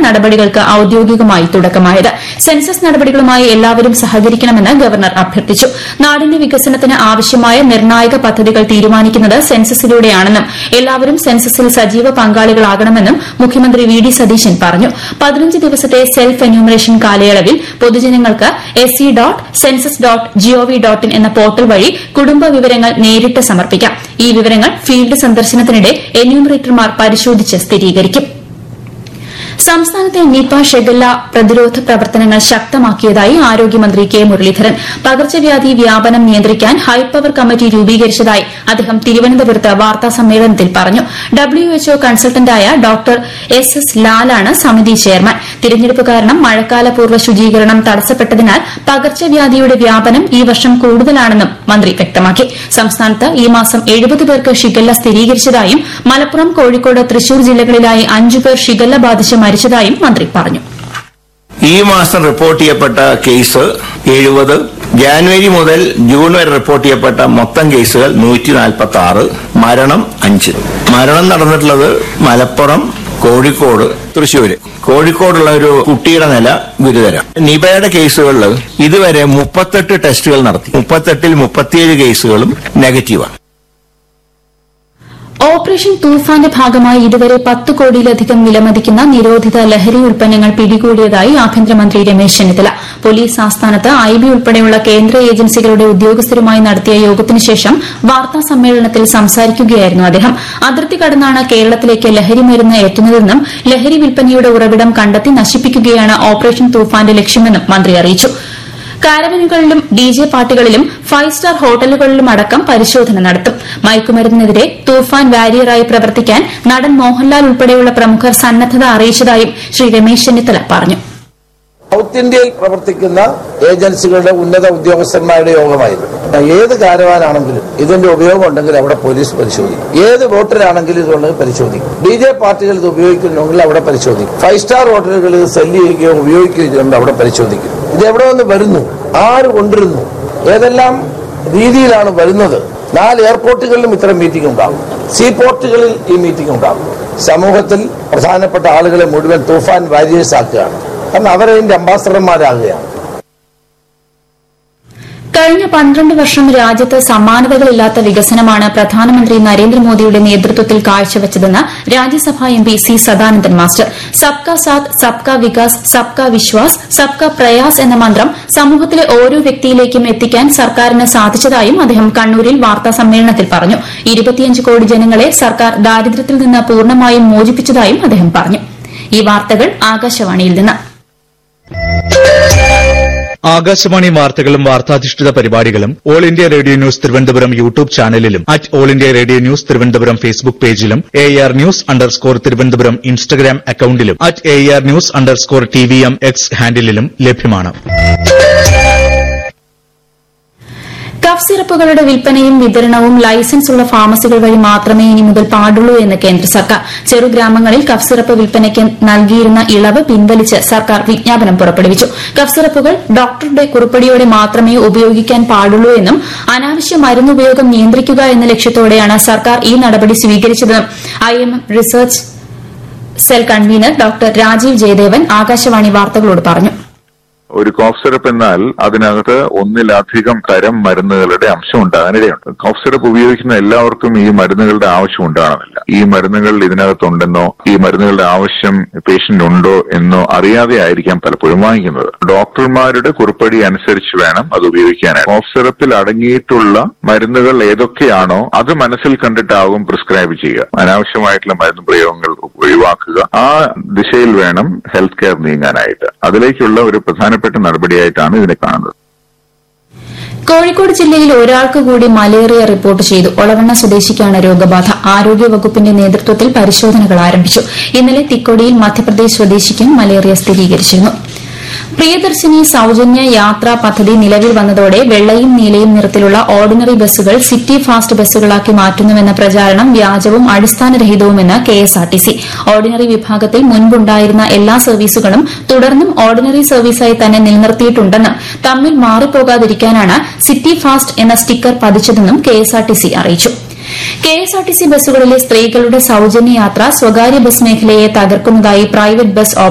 നടപടികൾക്ക് ഔദ്യോഗികമായി തുടക്കമായത് സെൻസസ് നടപടികളുമായി എല്ലാവരും സഹകരിക്കണമെന്ന് ഗവർണർ അഭ്യർത്ഥിച്ചു നാടിന്റെ വികസനത്തിന് ആവശ്യമായ നിർണായക പദ്ധതികൾ തീരുമാനിക്കുന്നത് സെൻസസിലൂടെയാണെന്നും എല്ലാവരും സെൻസസിൽ സജീവ പങ്കാളികളാകണമെന്നും മുഖ്യമന്ത്രി വി ഡി സതീശൻ പറഞ്ഞു പതിനഞ്ച് ദിവസത്തെ സെൽഫ് എന്യൂമറേഷൻ കാലയളവിൽ പൊതുജനങ്ങൾക്ക് S C dot census dot G O V dot in എന്ന പോർട്ടൽ വഴി കുടുംബ വിവരങ്ങൾ നേരിട്ട് സമർപ്പിക്കാം ഈ വിവരങ്ങൾ ഫീൽഡ് സന്ദർശനത്തിനിടെ എന്യൂമറേറ്റർമാർ പരിശോധിച്ച് സ്ഥിരീകരിക്കും സംസ്ഥാനത്തെ നിപ ഷെഗല്ല പ്രതിരോധ പ്രവർത്തനങ്ങൾ ശക്തമാക്കിയതായി ആരോഗ്യമന്ത്രി കെ മുരളീധരൻ പകർച്ചവ്യാധി വ്യാപനം നിയന്ത്രിക്കാൻ ഹൈപ്പവർ കമ്മിറ്റി രൂപീകരിച്ചതായി അദ്ദേഹം തിരുവനന്തപുരത്ത് വാർത്താസമ്മേളനത്തിൽ പറഞ്ഞു ഡബ്ല്യുഎച്ച്ഒ കൺസൾട്ടന്റായ ഡോക്ടർ എസ് എസ് ലാലാണ് സമിതി ചെയർമാൻ തിരഞ്ഞെടുപ്പ് കാരണം മഴക്കാലപൂർവ്വ ശുചീകരണം തടസ്സപ്പെട്ടതിനാൽ പകർച്ചവ്യാധിയുടെ വ്യാപനം ഈ വർഷം കൂടുതലാണെന്നും മന്ത്രി വ്യക്തമാക്കി സംസ്ഥാനത്ത് ഈ മാസം എഴുപത് പേർക്ക് ഷിഗല്ല സ്ഥിരീകരിച്ചതായും മലപ്പുറം കോഴിക്കോട് തൃശൂർ ജില്ലകളിലായി അഞ്ചുപേർ ഷിഗല്ല ബാധിച്ച് മരിച്ചതായും മന്ത്രി പറഞ്ഞു ഈ മാസം റിപ്പോർട്ട് ചെയ്യപ്പെട്ട കേസ് എഴുപത് ജാനുവരി മുതൽ ജൂൺ വരെ റിപ്പോർട്ട് ചെയ്യപ്പെട്ട മൊത്തം കേസുകൾ നൂറ്റി നാൽപ്പത്തി ആറ് മരണം അഞ്ച് മരണം നടന്നിട്ടുള്ളത് മലപ്പുറം കോഴിക്കോട് തൃശ്ശൂര് കോഴിക്കോടുള്ള ഒരു കുട്ടിയുടെ നില ഗുരുതരം നിപയുടെ കേസുകളിൽ ഇതുവരെ മുപ്പത്തെട്ട് ടെസ്റ്റുകൾ നടത്തി മുപ്പത്തെട്ടിൽ മുപ്പത്തിയേഴ് കേസുകളും നെഗറ്റീവാണ് ഓപ്പറേഷൻ തൂഫാന്റെ ഭാഗമായി ഇതുവരെ പത്ത് കോടിയിലധികം വിലമതിക്കുന്ന നിരോധിത ലഹരി ഉൽപ്പന്നങ്ങൾ പിടികൂടിയതായി ആഭ്യന്തരമന്ത്രി രമേശ് ചെന്നിത്തല പോലീസ് ആസ്ഥാനത്ത് ഐ ബി ഉൾപ്പെടെയുള്ള കേന്ദ്ര ഏജൻസികളുടെ ഉദ്യോഗസ്ഥരുമായി നടത്തിയ യോഗത്തിനു ശേഷം വാർത്താ സമ്മേളനത്തിൽ സംസാരിക്കുകയായിരുന്നു അദ്ദേഹം അതിർത്തി കടന്നാണ് കേരളത്തിലേക്ക് ലഹരി മരുന്ന് എത്തുന്നതെന്നും ലഹരി വിൽപ്പനയുടെ ഉറവിടം കണ്ടെത്തി നശിപ്പിക്കുകയാണ് ഓപ്പറേഷൻ തൂഫാന്റെ ലക്ഷ്യമെന്നും മന്ത്രി അറിയിച്ചു കാരവനുകളിലും ഡി ജെ പാർട്ടികളിലും ഫൈവ് സ്റ്റാർ ഹോട്ടലുകളിലും അടക്കം പരിശോധന നടത്തും മയക്കുമരുന്നിനെതിരെ തൂഫാൻ വാരിയറായി പ്രവർത്തിക്കാൻ നടൻ മോഹൻലാൽ ഉൾപ്പെടെയുള്ള പ്രമുഖർ സന്നദ്ധത അറിയിച്ചതായും ശ്രീ രമേശ് ചെന്നിത്തല പറഞ്ഞു സൗത്ത് ഇന്ത്യയിൽ പ്രവർത്തിക്കുന്ന ഏജൻസികളുടെ ഉന്നത ഉദ്യോഗസ്ഥന്മാരുടെ യോഗമായിരുന്നു ഏത് കാരവാനാണെങ്കിലും ഇതിന്റെ ഉപയോഗം ഉണ്ടെങ്കിൽ അവിടെ പോലീസ് പരിശോധിക്കും ഏത് വോട്ടറാണെങ്കിലും ഇതുള്ളത് പരിശോധിക്കും ഡി ജെ പാർട്ടികൾ ഇത് ഉപയോഗിക്കുന്നുണ്ടെങ്കിൽ അവിടെ പരിശോധിക്കും ഫൈവ് സ്റ്റാർ ഹോട്ടലുകൾ ഇത് സെല്ല് ചെയ്യുകയോ ഉപയോഗിക്കുകയോ ചെയ്യുന്നുണ്ട് അവിടെ പരിശോധിക്കും ഇത് എവിടെ നിന്ന് വരുന്നു ആര് കൊണ്ടിരുന്നു ഏതെല്ലാം രീതിയിലാണ് വരുന്നത് നാല് എയർപോർട്ടുകളിലും ഇത്തരം മീറ്റിംഗ് ഉണ്ടാകും സീ പോർട്ടുകളിൽ ഈ മീറ്റിംഗ് ഉണ്ടാകും സമൂഹത്തിൽ പ്രധാനപ്പെട്ട ആളുകളെ മുഴുവൻ തൂഫാൻ വാരിയേഴ്സ് ആക്കുകയാണ് കാരണം അവരതിന്റെ അംബാസഡർമാരാകുകയാണ് കഴിഞ്ഞ പന്ത്രണ്ട് വർഷം രാജ്യത്ത് സമാനതകളില്ലാത്ത വികസനമാണ് പ്രധാനമന്ത്രി നരേന്ദ്രമോദിയുടെ നേതൃത്വത്തിൽ കാഴ്ചവച്ചതെന്ന് Rajya Sabha M P C Sadanandan master സബ്കാ സാത്ത് സബ്കാ വികാസ് സബ്കാ വിശ്വാസ് സബ്കാ പ്രയാസ് എന്ന മന്ത്രം സമൂഹത്തിലെ ഓരോ വ്യക്തിയിലേക്കും എത്തിക്കാൻ സർക്കാരിന് സാധിച്ചതായും അദ്ദേഹം കണ്ണൂരിൽ വാർത്താ സമ്മേളനത്തിൽ പറഞ്ഞു ഇരുപത്തിയഞ്ച് കോടി ജനങ്ങളെ സർക്കാർ ദാരിദ്ര്യത്തിൽ നിന്ന് പൂർണ്ണമായും മോചിപ്പിച്ചതായും അദ്ദേഹം പറഞ്ഞു ഈ വാർത്തകൾ ആകാശവാണിയിൽ നിന്ന് ആകാശവാണി വാർത്തകളും വാർത്താധിഷ്ഠിത പരിപാടികളും all India radio news Thiruvananthapuram YouTube ചാനലിലും at all India radio news Thiruvananthapuram Facebook പേജിലും A R news underscore Thiruvananthapuram Instagram അക്കൌണ്ടിലും at A R news underscore T V M X ഹാൻഡിലും ലഭ്യമാണ് കഫ് സിറപ്പുകളുടെ വിൽപ്പനയും വിതരണവും ലൈസൻസ് ഉള്ള ഫാർമസികൾ വഴി മാത്രമേ ഇനി മുതൽ പാടുള്ളൂ എന്ന് കേന്ദ്ര സർക്കാർ ചെറുഗ്രാമങ്ങളിൽ കഫ് സിറപ്പ് വിൽപ്പനയ്ക്ക് നൽകിയിരുന്ന ഇളവ് പിൻവലിച്ച് സർക്കാർ വിജ്ഞാപനം പുറപ്പെടുവിച്ചു കഫ് സിറപ്പുകൾ ഡോക്ടറുടെ കുറിപ്പടിയോടെ മാത്രമേ ഉപയോഗിക്കാൻ പാടുള്ളൂ എന്നും അനാവശ്യ മരുന്നുപയോഗം നിയന്ത്രിക്കുക എന്ന ലക്ഷ്യത്തോടെയാണ് സർക്കാർ ഈ നടപടി സ്വീകരിച്ചതെന്നും I M research cell convenor doctor Rajeev Jayadevan Akashvani വാർത്തകളോട് പറഞ്ഞു ഒരു കോഫ് സിറപ്പ് എന്നാൽ അതിനകത്ത് ഒന്നിലധികം തരം മരുന്നുകളുടെ അംശം ഉണ്ടാകാനിടയുണ്ട് കോഫ് സിറപ്പ് ഉപയോഗിക്കുന്ന എല്ലാവർക്കും ഈ മരുന്നുകളുടെ ആവശ്യം ഉണ്ടാകണമെന്നില്ല ഈ മരുന്നുകൾ ഇതിനകത്തുണ്ടെന്നോ ഈ മരുന്നുകളുടെ ആവശ്യം പേഷ്യന്റ് ഉണ്ടോ എന്നോ അറിയാതെ ആയിരിക്കാം പലപ്പോഴും വാങ്ങിക്കുന്നത് ഡോക്ടർമാരുടെ കുറിപ്പടി അനുസരിച്ച് വേണം അത് ഉപയോഗിക്കാനായി കോഫ് സിറപ്പിൽ അടങ്ങിയിട്ടുള്ള മരുന്നുകൾ ഏതൊക്കെയാണോ അത് മനസ്സിൽ കണ്ടിട്ടാവും പ്രിസ്ക്രൈബ് ചെയ്യുക അനാവശ്യമായിട്ടുള്ള മരുന്ന് പ്രയോഗങ്ങൾ ഒഴിവാക്കുക ആ ദിശയിൽ വേണം ഹെൽത്ത് കെയർ നീങ്ങാനായിട്ട് അതിലേക്കുള്ള ഒരു പ്രധാനപ്പെട്ട നടപടിയായിട്ടാണ് ഇതിനെ കാണുന്നത് കോഴിക്കോട് ജില്ലയിൽ ഒരാൾക്ക് കൂടി മലേറിയ റിപ്പോർട്ട് ചെയ്തു ഒളവണ്ണ സ്വദേശിക്കാണ് രോഗബാധ ആരോഗ്യവകുപ്പിന്റെ നേതൃത്വത്തിൽ പരിശോധനകൾ ആരംഭിച്ചു ഇന്നലെ തിക്കൊടിയിൽ മധ്യപ്രദേശ് സ്വദേശിക്കും മലേറിയ സ്ഥിരീകരിച്ചിരുന്നു പ്രിയദർശിനി സൌജന്യ യാത്രാ പദ്ധതി നിലവിൽ വന്നതോടെ വെള്ളയും നീലയും നിറത്തിലുള്ള ഓർഡിനറി ബസ്സുകൾ സിറ്റി ഫാസ്റ്റ് ബസ്സുകളാക്കി മാറ്റുന്നുവെന്ന പ്രചാരണം വ്യാജവും അടിസ്ഥാനരഹിതവുമെന്ന് കെഎസ്ആർടിസി ഓർഡിനറി വിഭാഗത്തിൽ മുൻപുണ്ടായിരുന്ന എല്ലാ സർവീസുകളും തുടർന്നും ഓർഡിനറി സർവീസായി തന്നെ നിലനിർത്തിയിട്ടുണ്ടെന്നും തമ്മിൽ മാറിപ്പോകാതിരിക്കാനാണ് സിറ്റി ഫാസ്റ്റ് എന്ന സ്റ്റിക്കർ പതിച്ചതെന്നും കെഎസ്ആർടിസി അറിയിച്ചു കെഎസ്ആർടിസി ബസ്സുകളിലെ സ്ത്രീകളുടെ സൌജന്യ യാത്ര സ്വകാര്യ ബസ് മേഖലയെ തകർക്കുന്നതായി പ്രൈവറ്റ് ബസ്